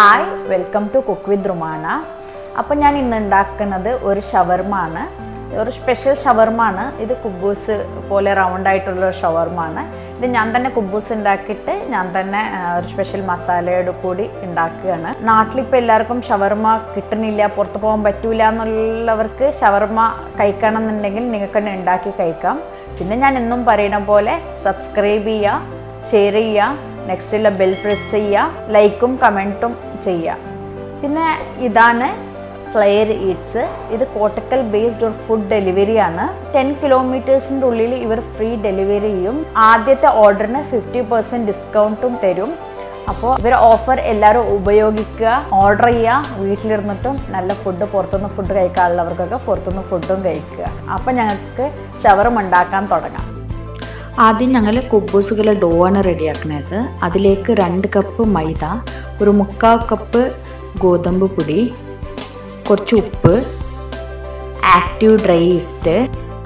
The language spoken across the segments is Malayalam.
hi welcome to cook with Rumana അപ്പോൾ ഞാൻ ഇന്ന് ഉണ്ടാക്കുന്നത് ഒരു ഷവർമാണ് ഒരു സ്പെഷ്യൽ ഷവർമാണ് ഇത് കുബൂസ് പോലെ റൗണ്ട് ആയിട്ടുള്ള ഒരു ഷവർമാണ് ഇത് ഞാൻ തന്നെ കുബൂസ് ഉണ്ടാക്കിയിട്ട് ഞാൻ തന്നെ ആ, ഒരു സ്പെഷ്യൽ മസാലയോട് കൂടി ഉണ്ടാക്കുകയാണ് നാട്ടിലിപ്പോൾ എല്ലാവർക്കും ഷവർമ കിട്ടുന്നില്ല പുറത്ത് പോകാൻ പറ്റൂല എന്നുള്ളവർക്ക് ഷവർമ കഴിക്കണം എന്നുണ്ടെങ്കിൽ നിങ്ങൾക്ക് തന്നെ ഉണ്ടാക്കി കഴിക്കാം പിന്നെ ഞാൻ എന്നും പറയുന്ന പോലെ സബ്സ്ക്രൈബ് ചെയ്യുക ഷെയർ ചെയ്യുക നെക്സ്റ്റുള്ള ബെൽ പ്രസ് ചെയ്യുക ലൈക്കും കമൻറ്റും ചെയ്യുക പിന്നെ ഇതാണ് ഫ്ലയർ ഈറ്റ്സ് ഇത് കോട്ടക്കൽ ബേസ്ഡ് ഒരു ഫുഡ് ഡെലിവറി ആണ് ടെൻ കിലോമീറ്റേഴ്സിൻ്റെ ഉള്ളിൽ ഇവർ ഫ്രീ ഡെലിവറി ചെയ്യും ആദ്യത്തെ ഓർഡറിന് ഫിഫ്റ്റി പെർസെൻറ്റ് ഡിസ്കൗണ്ടും തരും അപ്പോൾ ഇവർ ഓഫർ എല്ലാവരും ഉപയോഗിക്കുക ഓർഡർ ചെയ്യുക വീട്ടിലിരുന്നിട്ടും നല്ല ഫുഡ് പുറത്തുനിന്ന് ഫുഡ് കഴിക്കാനുള്ളവർക്കൊക്കെ പുറത്തുനിന്ന് ഫുഡും കഴിക്കുക അപ്പോൾ ഞങ്ങൾക്ക് ഷവറും ഉണ്ടാക്കാൻ തുടങ്ങാം ആദ്യം ഞങ്ങൾ കുബൂസുകളെ ഡോ ആണ് റെഡിയാക്കുന്നത് അതിലേക്ക് രണ്ട് കപ്പ് മൈദ ഒരു മുക്കാൽ കപ്പ് ഗോതമ്പ് പൊടി കുറച്ച് ഉപ്പ് ആക്റ്റീവ് ഡ്രൈ ഈസ്റ്റ്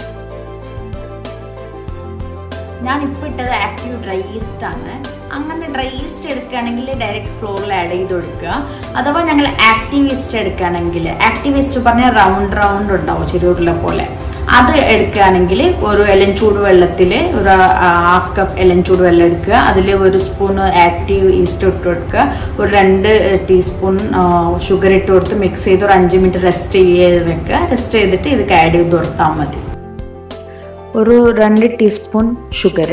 ഞാൻ ഇപ്പോൾ ഇട്ടത് ആക്റ്റീവ് ഡ്രൈ ഈസ്റ്റ് ആണ് അങ്ങനെ ഡ്രൈ ഈസ്റ്റ് എടുക്കുകയാണെങ്കിൽ ഡയറക്റ്റ് ഫ്ലോറിൽ ആഡ് ചെയ്ത് കൊടുക്കുക അഥവാ ഞങ്ങൾ ആക്റ്റീവ് ഈസ്റ്റ് എടുക്കുകയാണെങ്കിൽ ആക്റ്റീവ് ഈസ്റ്റ് പറഞ്ഞാൽ റൗണ്ട് റൗണ്ട് ഉണ്ടാവും ചെറിയുള്ള പോലെ അത് എടുക്കുകയാണെങ്കിൽ ഒരു എലൻ ചൂട് വെള്ളത്തിൽ ഒരു ഹാഫ് കപ്പ് എലൻ ചൂട് വെള്ളം എടുക്കുക അതിൽ ഒരു സ്പൂൺ ആക്റ്റീവ് ഈസ്റ്റ് ഇട്ട് കൊടുക്കുക ഒരു രണ്ട് ടീസ്പൂൺ ഷുഗർ ഇട്ട് കൊടുത്ത് മിക്സ് ചെയ്ത് ഒരു അഞ്ച് മിനിറ്റ് റെസ്റ്റ് ചെയ്ത് വെക്കുക റെസ്റ്റ് ചെയ്തിട്ട് ഇത് ആഡ് ചെയ്ത് കൊടുത്താൽ മതി ഒരു രണ്ട് ടീസ്പൂൺ ഷുഗർ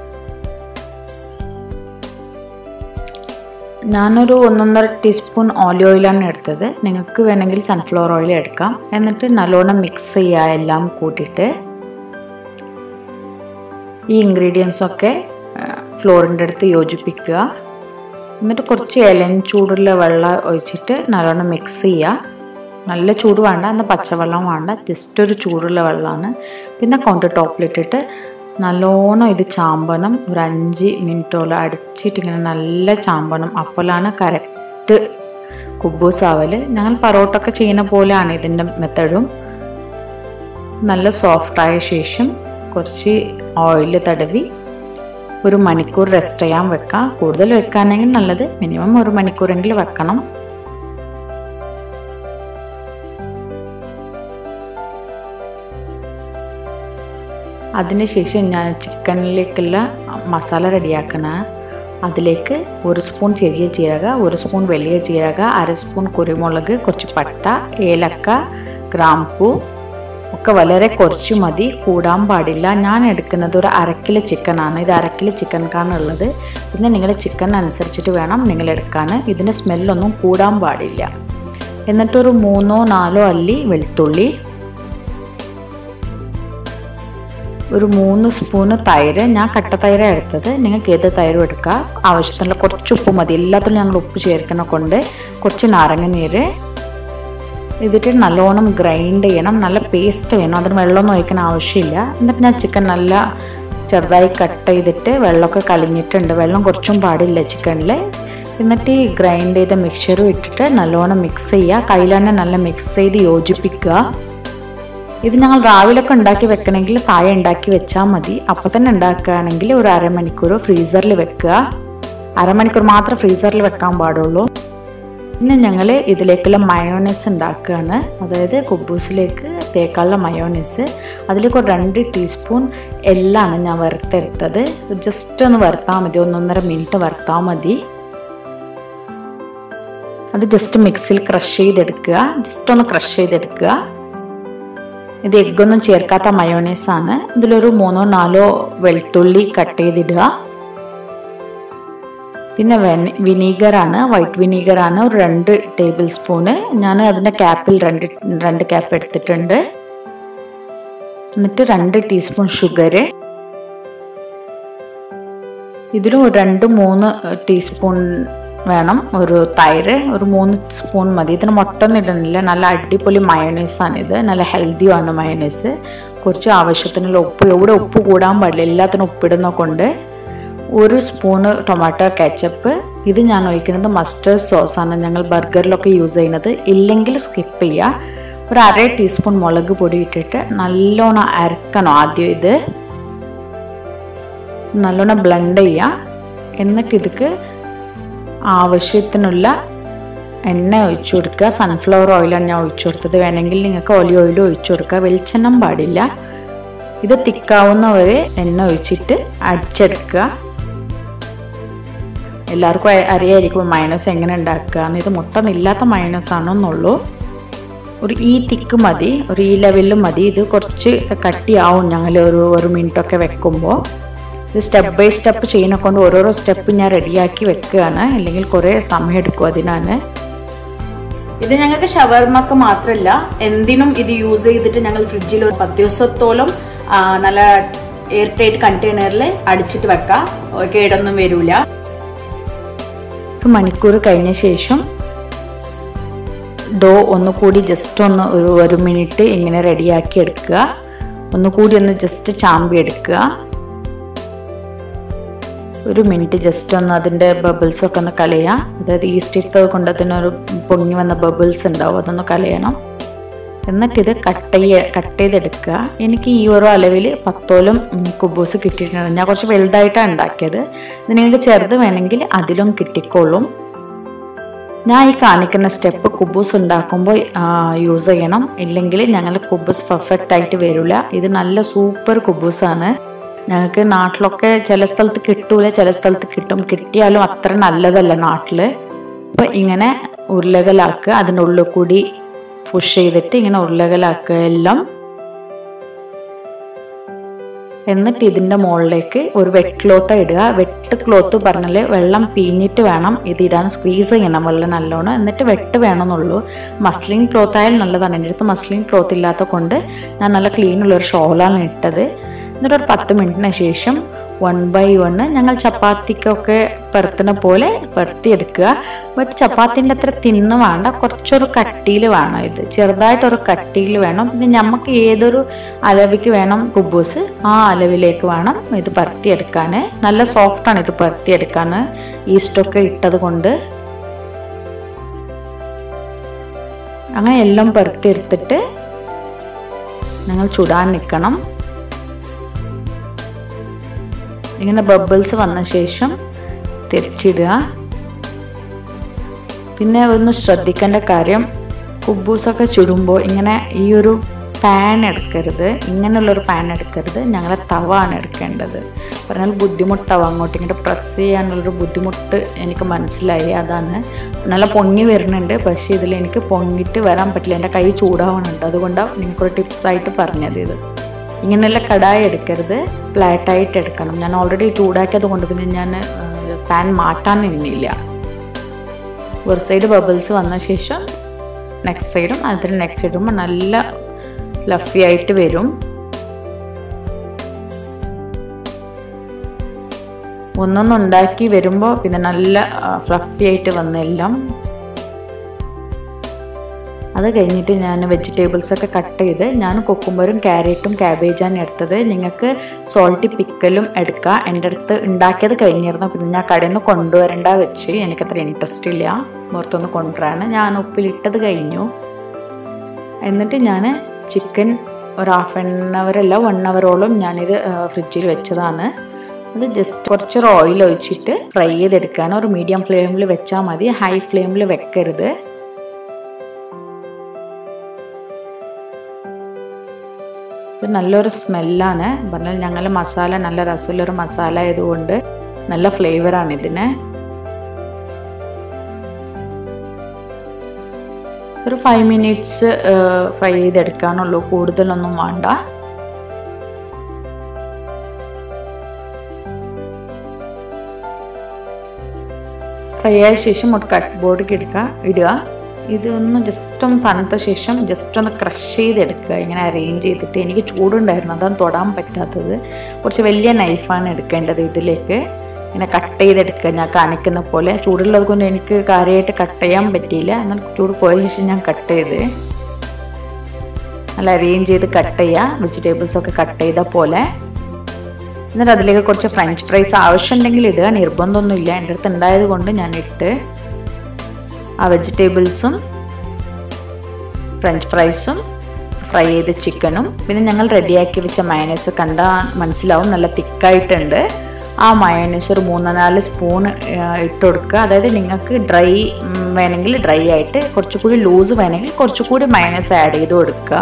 ഞാനൊരു ഒന്നൊന്നര ടീസ്പൂൺ ഓലിവ് ഓയിലാണ് എടുത്തത് നിങ്ങൾക്ക് വേണമെങ്കിൽ സൺഫ്ലവർ ഓയിൽ എടുക്കാം എന്നിട്ട് നല്ലോണം മിക്സ് ചെയ്യുക എല്ലാം കൂട്ടിയിട്ട് ഈ ഇൻഗ്രീഡിയൻസൊക്കെ ഫ്ലോറിൻ്റെ അടുത്ത് യോജിപ്പിക്കുക എന്നിട്ട് കുറച്ച് ഇലൻ ചൂടുള്ള വെള്ളം ഒഴിച്ചിട്ട് നല്ലോണം മിക്സ് ചെയ്യുക നല്ല ചൂട് വേണ്ട എന്നാൽ പച്ചവെള്ളം വേണ്ട ജസ്റ്റ് ഒരു ചൂടുള്ള വെള്ളമാണ് പിന്നെ കൗണ്ടർ ടോപ്പിലിട്ടിട്ട് നല്ലോണം ഇത് ചാമ്പണം ഒരു അഞ്ച് മിനിറ്റോളം അടിച്ചിട്ട് ഇങ്ങനെ നല്ല ചാമ്പണം അപ്പോഴാണ് കറക്റ്റ് കുബൂസ് ആവല് ഞങ്ങൾ പറോട്ടൊക്കെ ചെയ്യുന്ന പോലെയാണ് ഇതിൻ്റെ മെത്തഡും നല്ല സോഫ്റ്റായ ശേഷം കുറച്ച് ഓയിൽ തടവി ഒരു മണിക്കൂർ റെസ്റ്റ് ചെയ്യാൻ വെക്കാം കൂടുതൽ വെക്കാനെങ്കിൽ നല്ലത് മിനിമം ഒരു മണിക്കൂറെങ്കിലും വെക്കണം അതിനുശേഷം ഞാൻ ചിക്കനിലേക്കുള്ള മസാല റെഡിയാക്കണ അതിലേക്ക് ഒരു സ്പൂൺ ചെറിയ ജീരക ഒരു സ്പൂൺ വലിയ ജീരക അര സ്പൂൺ കുരുമുളക് കുറച്ച് പട്ട ഏലക്ക ഗ്രാമ്പൂ ഒക്കെ വളരെ കുറച്ച് മതി കൂടാൻ പാടില്ല ഞാൻ എടുക്കുന്നത് ഒരു അരക്കിലോ ചിക്കനാണ് ഇത് അരക്കിലോ ചിക്കൻക്കാണ് ഉള്ളത് പിന്നെ നിങ്ങളുടെ ചിക്കൻ അനുസരിച്ചിട്ട് വേണം നിങ്ങൾ എടുക്കാൻ ഇതിൻ്റെ സ്മെല്ലൊന്നും കൂടാൻ പാടില്ല എന്നിട്ടൊരു മൂന്നോ നാലോ അല്ലി വെളുത്തുള്ളി ഒരു മൂന്ന് സ്പൂണ് തൈര് ഞാൻ കട്ട തൈരാണ് എടുത്തത് നിങ്ങൾക്ക് ഏത് തൈരും എടുക്കുക ആവശ്യത്തിനുള്ള കുറച്ച് ഉപ്പ് മതി എല്ലാത്തിലും ഞങ്ങൾ ഉപ്പ് ചേർക്കണ കൊണ്ട് കുറച്ച് നാരങ്ങ നീര് ഇതിട്ട് നല്ലോണം ഗ്രൈൻഡ് ചെയ്യണം നല്ല പേസ്റ്റ് ചെയ്യണം അതിന് വെള്ളമൊന്നും ഒഴിക്കാൻ ആവശ്യമില്ല എന്നിട്ട് ഞാൻ ചിക്കൻ നല്ല ചെറുതായി കട്ട് ചെയ്തിട്ട് വെള്ളമൊക്കെ കളിഞ്ഞിട്ടുണ്ട് വെള്ളം കുറച്ചും പാടില്ല ചിക്കനിൽ എന്നിട്ട് ഈ ഗ്രൈൻഡ് ചെയ്ത മിക്സറും ഇട്ടിട്ട് നല്ലോണം മിക്സ് ചെയ്യുക കയ്യിൽ തന്നെ നല്ല മിക്സ് ചെയ്ത് യോജിപ്പിക്കുക ഇത് ഞങ്ങൾ രാവിലെയൊക്കെ ഉണ്ടാക്കി വെക്കണമെങ്കിൽ താഴെ ഉണ്ടാക്കി വെച്ചാൽ മതി അപ്പം തന്നെ ഉണ്ടാക്കുകയാണെങ്കിൽ ഒരു അരമണിക്കൂർ ഫ്രീസറിൽ വെക്കുക അരമണിക്കൂർ മാത്രം ഫ്രീസറിൽ വെക്കാൻ പാടുള്ളൂ പിന്നെ ഞങ്ങൾ ഇതിലേക്കുള്ള മയോണൈസ് ഉണ്ടാക്കുകയാണ് അതായത് കുബൂസിലേക്ക് തേക്കാനുള്ള മയോണൈസ് അതിലേക്ക് ഒരു രണ്ട് ടീസ്പൂൺ എല്ലാണ് ഞാൻ വറുത്തെടുത്തത് ജസ്റ്റ് ഒന്ന് വറുത്താൽ മതി ഒന്നൊന്നര മിനിറ്റ് വറുത്താൽ മതി അത് ജസ്റ്റ് മിക്സിയിൽ ക്രഷ് ചെയ്തെടുക്കുക ജസ്റ്റ് ഒന്ന് ക്രഷ് ചെയ്തെടുക്കുക ഇത് എഗ്ഗൊന്നും ചേർക്കാത്ത മയോണൈസ് ആണ് ഇതിലൊരു മൂന്നോ നാലോ വെളുത്തുള്ളി കട്ട് ചെയ്തിടുക പിന്നെ വിനീഗറാണ് വൈറ്റ് വിനീഗറാണ് ഒരു രണ്ട് ടേബിൾ സ്പൂണ് ഞാൻ അതിൻ്റെ ക്യാപ്പിൽ രണ്ട് രണ്ട് ക്യാപ്പ് എടുത്തിട്ടുണ്ട് എന്നിട്ട് രണ്ട് ടീസ്പൂൺ ഷുഗർ ഇതിലും ഒരു രണ്ട് മൂന്ന് ടീസ്പൂൺ വേണം ഒരു തൈര് ഒരു മൂന്ന് സ്പൂൺ മതി ഇതിന് മുട്ടൊന്നും ഇടുന്നില്ല നല്ല അടിപൊളി മയോണൈസാണ് ഇത് നല്ല ഹെൽത്തിയുമാണ് മയോണൈസ് കുറച്ച് ആവശ്യത്തിനുള്ള ഉപ്പ് എവിടെ ഉപ്പ് കൂടാൻ പാടില്ല എല്ലാത്തിനും ഉപ്പിടുന്ന കൊണ്ട് ഒരു സ്പൂണ് ടൊമാറ്റോ കെച്ചപ്പ് ഇത് ഞാൻ ഒഴിക്കുന്നത് മസ്റ്റേർഡ് സോസാണ് ഞങ്ങൾ ബർഗറിലൊക്കെ യൂസ് ചെയ്യുന്നത് ഇല്ലെങ്കിൽ സ്കിപ്പ് ചെയ്യുക ഒരു അര ടീസ്പൂൺ മുളക് പൊടി ഇട്ടിട്ട് നല്ലോണം അരക്കണം ആദ്യം ഇത് നല്ലോണം ബ്ലെൻഡ് ചെയ്യുക എന്നിട്ട് ഇതിക്ക് ആവശ്യത്തിനുള്ള എണ്ണ ഒഴിച്ചു കൊടുക്കുക സൺഫ്ലവർ ഓയിലാണ് ഞാൻ ഒഴിച്ചു കൊടുത്തത് വേണമെങ്കിൽ നിങ്ങൾക്ക് ഒലി ഓയിൽ ഒഴിച്ചു കൊടുക്കുക വെളിച്ചെണ്ണം പാടില്ല ഇത് തിക്കാവുന്നവരെ എണ്ണ ഒഴിച്ചിട്ട് അടിച്ചെടുക്കുക എല്ലാവർക്കും അ- അറിയായിരിക്കും മയണോസ് എങ്ങനെ ഉണ്ടാക്കുക എന്ന് ഇത് മുട്ട ഇല്ലാത്ത മയണോസ് ആണെന്നുള്ളൂ ഒരു ഈ തിക്ക് മതി ഒരു ഈ ലെവലിൽ മതി ഇത് കുറച്ച് കട്ടിയാവും ഞങ്ങൾ ഒരു ഒരു മിനിറ്റൊക്കെ വെക്കുമ്പോൾ ഇത് സ്റ്റെപ്പ് ബൈ സ്റ്റെപ്പ് ചെയ്യുന്ന കൊണ്ട് ഓരോരോ സ്റ്റെപ്പ് ഞാൻ റെഡിയാക്കി വെക്കുകയാണ് അല്ലെങ്കിൽ കുറേ സമയം എടുക്കും അതിനാണ് ഇത് ഞങ്ങൾക്ക് ഷവർമക്ക് മാത്രമല്ല എന്തിനും ഇത് യൂസ് ചെയ്തിട്ട് ഞങ്ങൾ ഫ്രിഡ്ജിൽ ഒരു പത്ത് ദിവസത്തോളം ആ, നല്ല എയർ ടൈറ്റ് കണ്ടെയ്നറിൽ അടിച്ചിട്ട് വെക്കാം കേടൊന്നും വരൂല ഒരു മണിക്കൂർ കഴിഞ്ഞ ശേഷം ഡോ ഒന്നുകൂടി ജസ്റ്റ് ഒന്ന് ഒരു ഒരു മിനിറ്റ് ഇങ്ങനെ റെഡിയാക്കി എടുക്കുക ഒന്നുകൂടി ഒന്ന് ജസ്റ്റ് ചാമ്പി എടുക്കുക ഒരു മിനിറ്റ് ജസ്റ്റ് ഒന്ന് അതിൻ്റെ ബബിൾസ് ഒക്കെ ഒന്ന് കളയാം അതായത് ഈസ്റ്റ് ഇട്ടത് കൊണ്ട് അതിനൊരു പൊങ്ങി വന്ന ബബിൾസ് ഉണ്ടാവും അതൊന്ന് കളയണം എന്നിട്ട് ഇത് കട്ട് ചെയ്യ കട്ട് ചെയ്തെടുക്കുക എനിക്ക് ഈ ഒരു അളവിൽ പത്തോളം ഉം, കുബൂസ് കിട്ടിയിട്ടുണ്ട് ഞാൻ കുറച്ച് വലുതായിട്ടാണ് ഉണ്ടാക്കിയത് ഇത് നിങ്ങൾക്ക് ചെറുത് വേണമെങ്കിൽ അതിലും കിട്ടിക്കോളും ഞാൻ ഈ കാണിക്കുന്ന സ്റ്റെപ്പ് കുബൂസ് ഉണ്ടാക്കുമ്പോൾ യൂസ് ചെയ്യണം ഇല്ലെങ്കിൽ ഞങ്ങൾ കുബൂസ് പെർഫെക്റ്റ് ആയിട്ട് വരില്ല ഇത് നല്ല സൂപ്പർ കുബൂസാണ് ഞങ്ങൾക്ക് നാട്ടിലൊക്കെ ചില സ്ഥലത്ത് കിട്ടൂല ചില സ്ഥലത്ത് കിട്ടും കിട്ടിയാലും അത്ര നല്ലതല്ല നാട്ടിൽ അപ്പോൾ ഇങ്ങനെ ഉരുളകളാക്കുക അതിൻ്റെ ഉള്ളിൽ കൂടി പുഷ് ചെയ്തിട്ട് ഇങ്ങനെ ഉരുളകളാക്കുക എല്ലാം എന്നിട്ട് ഇതിൻ്റെ മുകളിലേക്ക് ഒരു വെട്ട് ക്ലോത്ത് ഇടുക വെട്ട് ക്ലോത്ത് പറഞ്ഞാൽ വെള്ളം പീഞ്ഞിട്ട് വേണം ഇത് ഇടാൻ സ്ക്വീസ് ചെയ്യണം വെള്ളം നല്ലോണം എന്നിട്ട് വെട്ട് വേണമെന്നുള്ളൂ മസ്ലിൻ ക്ലോത്ത് ആയാലും നല്ലതാണ് എൻ്റെ അടുത്ത് മസ്ലിൻ ക്ലോത്ത് ഇല്ലാത്ത കൊണ്ട് ഞാൻ നല്ല ക്ലീൻ ഉള്ള ഒരു ഷോളാണ് ഇട്ടത് എന്നിട്ട് ഒരു പത്ത് മിനിറ്റിന് ശേഷം വൺ ബൈ വൺ ഞങ്ങൾ ചപ്പാത്തിക്കൊക്കെ പരത്തുന്ന പോലെ പരത്തിയെടുക്കുക ബട്ട് ചപ്പാത്തിൻ്റെ അത്ര തിന്ന് വേണ്ട കുറച്ചൊരു കട്ടിയിൽ വേണം ഇത് ചെറുതായിട്ടൊരു കട്ടിയിൽ വേണം പിന്നെ നമുക്ക് ഏതൊരു അളവിക്ക് വേണം കുബൂസ് ആ അളവിലേക്ക് വേണം ഇത് പരത്തിയെടുക്കാൻ നല്ല സോഫ്റ്റാണ് ഇത് പരത്തിയെടുക്കാൻ ഈസ്റ്റൊക്കെ ഇട്ടത് കൊണ്ട് അങ്ങനെ എല്ലാം പരത്തിയെടുത്തിട്ട് ഞങ്ങൾ ചുടാൻ നിൽക്കണം ഇങ്ങനെ ബബിൾസ് വന്ന ശേഷം തിരിച്ചിടുക പിന്നെ ഒന്ന് ശ്രദ്ധിക്കേണ്ട കാര്യം കുബൂസൊക്കെ ചുടുമ്പോൾ ഇങ്ങനെ ഈ ഒരു പാൻ എടുക്കരുത് ഇങ്ങനെയുള്ളൊരു പാൻ എടുക്കരുത് ഞങ്ങളെ തവ ആണ് എടുക്കേണ്ടത് പറഞ്ഞാൽ ബുദ്ധിമുട്ടാവും അങ്ങോട്ട് ഇങ്ങോട്ട് പ്രസ് ചെയ്യാനുള്ളൊരു ബുദ്ധിമുട്ട് എനിക്ക് മനസ്സിലായി അതാണ് നല്ല പൊങ്ങി വരുന്നുണ്ട് പക്ഷേ ഇതിൽ എനിക്ക് പൊങ്ങിയിട്ട് വരാൻ പറ്റില്ല എൻ്റെ കൈ ചൂടാവുന്നുണ്ട് അതുകൊണ്ടാണ് നിങ്ങൾക്കൊരു ടിപ്സായിട്ട് പറഞ്ഞത് ഇത് ഇങ്ങനെയുള്ള കടായി എടുക്കരുത് ഫ്ലാറ്റായിട്ട് എടുക്കണം ഞാൻ ഓൾറെഡി ചൂടാക്കിയത് കൊണ്ട് പിന്നെ ഞാൻ പാൻ മാറ്റാൻ നിന്നില്ല ഒരു സൈഡ് ബബിൾസ് വന്ന ശേഷം നെക്സ്റ്റ് സൈഡും അതിന് നെക്സ്റ്റ് സൈഡും നല്ല ഫ്ലഫി ആയിട്ട് വരും ഒന്നൊന്ന് ഉണ്ടാക്കി വരുമ്പോൾ പിന്നെ നല്ല ഫ്ലഫി ആയിട്ട് വന്നെല്ലാം അത് കഴിഞ്ഞിട്ട് ഞാൻ വെജിറ്റബിൾസ് ഒക്കെ കട്ട് ചെയ്ത് ഞാൻ കുക്കുമ്പറും ക്യാരറ്റും ക്യാബേജാണ് എടുത്തത് നിങ്ങൾക്ക് സോൾട്ടി പിക്കലും എടുക്കാം എൻ്റെ അടുത്ത് ഉണ്ടാക്കിയത് കഴിഞ്ഞിരുന്നു പിന്നെ ഞാൻ കടയിൽ നിന്ന് കൊണ്ടുവരേണ്ട വെച്ച് എനിക്കത്ര ഇൻട്രസ്റ്റ് ഇല്ല പുറത്തൊന്ന് കൊണ്ടുവരാൻ ഞാൻ ഉപ്പിലിട്ടത് കഴിഞ്ഞു എന്നിട്ട് ഞാൻ ചിക്കൻ ഒരു ഹാഫ് ആൻ അവർ അല്ല വൺ അവറോളം ഞാനിത് ഫ്രിഡ്ജിൽ വെച്ചതാണ് അത് ജസ്റ്റ് കുറച്ചൊരു ഓയിൽ ഒഴിച്ചിട്ട് ഫ്രൈ ചെയ്തെടുക്കാൻ ഒരു മീഡിയം ഫ്ലെയിമിൽ വെച്ചാൽ മതി ഹൈ ഫ്ലെയിമിൽ വെക്കരുത് ഇത് നല്ലൊരു സ്മെല്ലാണ് പറഞ്ഞാൽ ഞങ്ങൾ മസാല നല്ല രസമുള്ളൊരു മസാല ആയതുകൊണ്ട് നല്ല ഫ്ലേവറാണ് ഇതിന് ഒരു ഫൈവ് മിനിറ്റ്സ് ഫ്രൈ ചെയ്തെടുക്കാനുള്ളൂ കൂടുതലൊന്നും വേണ്ട ഫ്രൈ ആയ ശേഷം ഒരു കട്ട് ബോർഡിൽ എടുക്കുക ഇടുക ഇതൊന്ന് ജസ്റ്റ് ഒന്ന് തണുത്ത ശേഷം ജസ്റ്റ് ഒന്ന് ക്രഷ് ചെയ്തെടുക്കുക ഇങ്ങനെ അറേഞ്ച് ചെയ്തിട്ട് എനിക്ക് ചൂടുണ്ടായിരുന്നു അതാണ് തൊടാൻ പറ്റാത്തത് കുറച്ച് വലിയ നൈഫാണ് എടുക്കേണ്ടത് ഇതിലേക്ക് ഇങ്ങനെ കട്ട് ചെയ്തെടുക്കുക ഞാൻ കാണിക്കുന്ന പോലെ ചൂടുള്ളത് കൊണ്ട് എനിക്ക് കാര്യമായിട്ട് കട്ട് ചെയ്യാൻ പറ്റിയില്ല എന്നാൽ ചൂട് പോയ ശേഷം ഞാൻ കട്ട് ചെയ്ത് നല്ല അറേഞ്ച് ചെയ്ത് കട്ട് ചെയ്യുക വെജിറ്റബിൾസ് ഒക്കെ കട്ട് ചെയ്ത പോലെ എന്നിട്ട് അതിലേക്ക് കുറച്ച് ഫ്രഞ്ച് ഫ്രൈസ് ആവശ്യമുണ്ടെങ്കിൽ ഇടുക നിർബന്ധമൊന്നുമില്ല എൻ്റെ അടുത്ത് ഉണ്ടായത് കൊണ്ട് ഞാൻ ഇട്ട് ആ വെജിറ്റബിൾസും ഫ്രഞ്ച് ഫ്രൈസും ഫ്രൈ ചെയ്ത ചിക്കനും പിന്നെ ഞങ്ങൾ റെഡിയാക്കി വെച്ച മയനേഴ്സ് കണ്ടാൽ മനസ്സിലാവും നല്ല തിക്കായിട്ടുണ്ട് ആ മയോനൈസ് ഒരു മൂന്ന് നാല് സ്പൂൺ ഇട്ട് കൊടുക്കുക അതായത് നിങ്ങൾക്ക് ഡ്രൈ വേണമെങ്കിൽ ഡ്രൈ ആയിട്ട് കുറച്ചുകൂടി ലൂസ് വേണമെങ്കിൽ കുറച്ചുകൂടി മയോനൈസ് ആഡ് ചെയ്ത് കൊടുക്കുക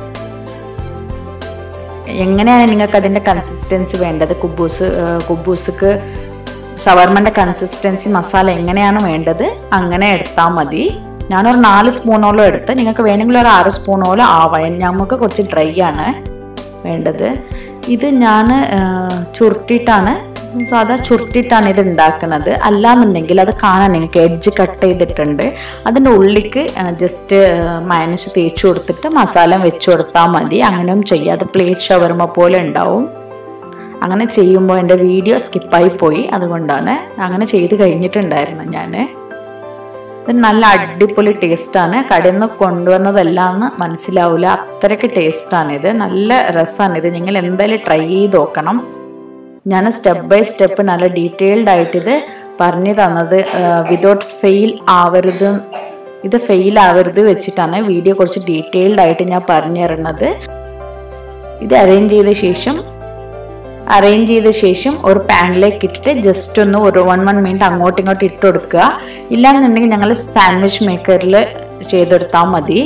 എങ്ങനെയാണ് നിങ്ങൾക്ക് അതിൻ്റെ കൺസിസ്റ്റൻസി വേണ്ടത് കുബൂസ് കുബൂസ്ക്ക് ഷവർമൻ്റെ കൺസിസ്റ്റൻസി മസാല എങ്ങനെയാണ് വേണ്ടത് അങ്ങനെ എടുത്താൽ മതി ഞാനൊരു നാല് സ്പൂണോളം എടുത്ത് നിങ്ങൾക്ക് വേണമെങ്കിൽ ഒരു ആറ് സ്പൂണോളം ആവാൻ നമുക്ക് കുറച്ച് ഡ്രൈ ആണ് വേണ്ടത് ഇത് ഞാൻ ചുരുട്ടിയിട്ടാണ് സാധാ ചുരുട്ടിയിട്ടാണ് ഇത് ഉണ്ടാക്കുന്നത് അല്ലാന്നുണ്ടെങ്കിൽ അത് കാണാൻ നിങ്ങൾക്ക് എഡ്ജ് കട്ട് ചെയ്തിട്ടുണ്ട് അതിൻ്റെ ഉള്ളിക്ക് ജസ്റ്റ് മയനസ് തേച്ച് കൊടുത്തിട്ട് മസാല വെച്ച് കൊടുത്താൽ മതി അങ്ങനെയും ചെയ്യാം അത് പ്ലേറ്റ് ഷവർമ പോലെ ഉണ്ടാവും അങ്ങനെ ചെയ്യുമ്പോൾ എൻ്റെ വീഡിയോ സ്കിപ്പായി പോയി അതുകൊണ്ടാണ് അങ്ങനെ ചെയ്ത് കഴിഞ്ഞിട്ടുണ്ടായിരുന്നു ഞാൻ ഇത് നല്ല അടിപൊളി ടേസ്റ്റാണ് കടയിൽ നിന്ന് കൊണ്ടുവന്നതല്ലാന്ന് മനസ്സിലാവില്ല അത്രയ്ക്ക് ടേസ്റ്റാണ് ഇത് നല്ല രസമാണ് ഇത് നിങ്ങൾ എന്തായാലും ട്രൈ ചെയ്ത് നോക്കണം ഞാൻ സ്റ്റെപ്പ് ബൈ സ്റ്റെപ്പ് നല്ല ഡീറ്റെയിൽഡ് ആയിട്ട് ഇത് പറഞ്ഞു തന്നത് വിതൗട്ട് ഫെയിൽ ആവരുത് ഇത് ഫെയിൽ ആവരുത് വെച്ചിട്ടാണ് വീഡിയോ കുറച്ച് ഡീറ്റെയിൽഡ് ആയിട്ട് ഞാൻ പറഞ്ഞു തരുന്നത് ഇത് അറേഞ്ച് ചെയ്ത ശേഷം അറേഞ്ച് ചെയ്ത ശേഷം ഒരു പാനിലേക്ക് ഇട്ടിട്ട് ജസ്റ്റ് ഒന്ന് ഒരു വൺ വൺ മിനിറ്റ് അങ്ങോട്ടും ഇങ്ങോട്ടും ഇട്ട് കൊടുക്കുക ഇല്ലാന്നുണ്ടെങ്കിൽ ഞങ്ങൾ സാൻഡ്വിച്ച് മേക്കറിൽ ചെയ്തെടുത്താൽ മതി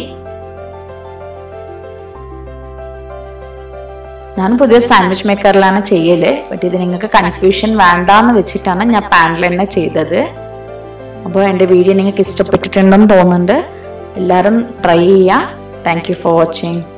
ഞാൻ പൊതുവെ സാൻഡ്വിച്ച് മേക്കറിലാണ് ചെയ്യല് ബട്ട് ഇത് നിങ്ങൾക്ക് കൺഫ്യൂഷൻ വേണ്ടാന്ന് വെച്ചിട്ടാണ് ഞാൻ പാനിൽ തന്നെ ചെയ്തത് അപ്പോൾ എൻ്റെ വീഡിയോ നിങ്ങൾക്ക് ഇഷ്ടപ്പെട്ടിട്ടുണ്ടെന്ന് തോന്നുന്നുണ്ട് എല്ലാവരും ട്രൈ ചെയ്യുക താങ്ക് യു ഫോർ വാച്ചിങ്